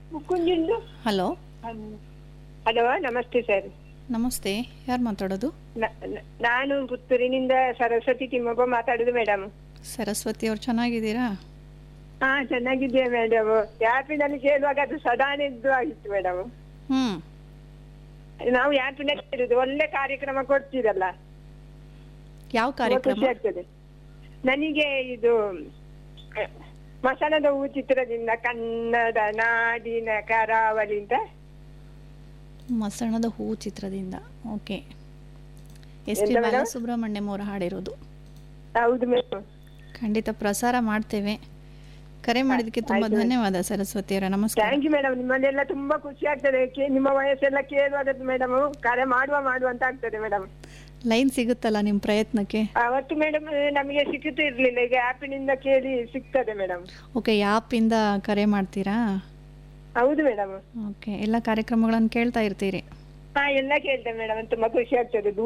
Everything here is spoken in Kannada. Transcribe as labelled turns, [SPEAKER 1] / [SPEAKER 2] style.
[SPEAKER 1] ಮುಕುಂದಿಂದು
[SPEAKER 2] ಹಲೋ
[SPEAKER 1] ಹಲೋ ನಮಸ್ತೆ ಸರ್
[SPEAKER 2] ನಮಸ್ತೆ ಯಾರು ಮಾತಾಡೋದು
[SPEAKER 1] ನ- ನ- ನಾನು ಪುತ್ತೂರಿನಿಂದ ಸರಸ್ವತಿ ತಿಮ್ಮಪ್ಪ ಮಾತಾಡುದು ಮೇಡಮ್
[SPEAKER 2] ಸರಸ್ವತಿ ಅವ್ರು ಚೆನ್ನಾಗಿದ್ದೀರಾ
[SPEAKER 1] ಹಾ ಚೆನ್ನಾಗಿದ್ದೆ ಮೇಡಮ್ ಯಾಪಿನಲ್ಲಿ ಕೇಳುವಾಗ ಅದು ಸದಾನೆದ್ದು ಆಗಿತ್ತು ಮೇಡಮ್
[SPEAKER 2] ಹ್ಞೂ
[SPEAKER 1] ನಾವು ಯಾಪಿನಲ್ಲಿ ಕೇಳುದು ಒಳ್ಳೆ ಕಾರ್ಯಕ್ರಮ ಕೊಡ್ತೀರಲ್ಲ
[SPEAKER 2] ಯಾವ
[SPEAKER 1] ತುಂಬಾ
[SPEAKER 2] ಕಾರ್ಯಕ್ರಮ
[SPEAKER 1] ಖುಷಿ ಆಗ್ತದೆ ನನಗೆ ಇದು ಅಹ್, ಮಸಣದ ಹೂ ಚಿತ್ರದಿಂದ ಕನ್ನಡ ನಾಡಿನ ಕರಾವಳಿ ಅಂತ
[SPEAKER 2] ಮಸಣದ ಹೂ ಚಿತ್ರದಿಂದ ಓಕೆ ಎಸ್ ಪಿ
[SPEAKER 1] ಎಂತ ಮೇಡಮ್?
[SPEAKER 2] ಬಾಲಸುಬ್ರಹ್ಮಣ್ಯಂ ಅವರು ಹಾಡಿರೋದು
[SPEAKER 1] ಹೌದು ಮೇಡಮ್
[SPEAKER 2] ಖಂಡಿತ ಪ್ರಸಾರ ಮಾಡ್ತೇವೆ ಕರೆ ಮಾಡಿದ್ದಕ್ಕೆ ತುಂಬ
[SPEAKER 1] ಆಯ್ತು.
[SPEAKER 2] ಧನ್ಯವಾದ ಸರಸ್ವತಿ ಅವರ ನಮಸ್ಕಾರ
[SPEAKER 1] ಥ್ಯಾಂಕ್ ಯು ಮೇಡಮ್ ನಿಮ್ಮನ್ನೆಲ್ಲ ತುಂಬಾ ಖುಷಿ ಆಗ್ತದೆ ಕೇ- ನಿಮ್ಮ ವಯಸ್ಸೆಲ್ಲ ಕೇಳುವಾಗ ಮೇಡಮ್ ಕರೆ ಮಾಡುವ ಮಾಡುವ ಅಂತ ಆಗ್ತದೆ ಮೇಡಮ್
[SPEAKER 2] ಲೈನ್ ಸಿಗುತ್ತಲ್ಲ ನಿಮ್ಮ ಪ್ರಯತ್ನಕ್ಕೆ
[SPEAKER 1] ಅವತ್ತು ಮೇಡಮ್ ನಮಗೆ ಸಿಕ್ಕುತ್ತಾ ಇರ್ಲಿಲ್ಲ ಈಗ ಆ್ಯಪಿನಿಂದ ಕೇಳಿ ಸಿಗ್ತದೆ ಮೇಡಮ್
[SPEAKER 2] ಓಕೆ ಯಾಪಿಂದ ಕರೆ ಮಾಡ್ತೀರಾ
[SPEAKER 1] ಹೌದು ಮೇಡಮ್
[SPEAKER 2] ಓಕೆ ಎಲ್ಲ ಕಾರ್ಯಕ್ರಮಗಳನ್ನು ಕೇಳ್ತಾ ಇರ್ತೀರಿ
[SPEAKER 1] ಹಾ ಎಲ್ಲ ಕೇಳ್ತೇವೆ ಮೇಡಮ್ ತುಂಬಾ ಖುಷಿ ಆಗ್ತದೆ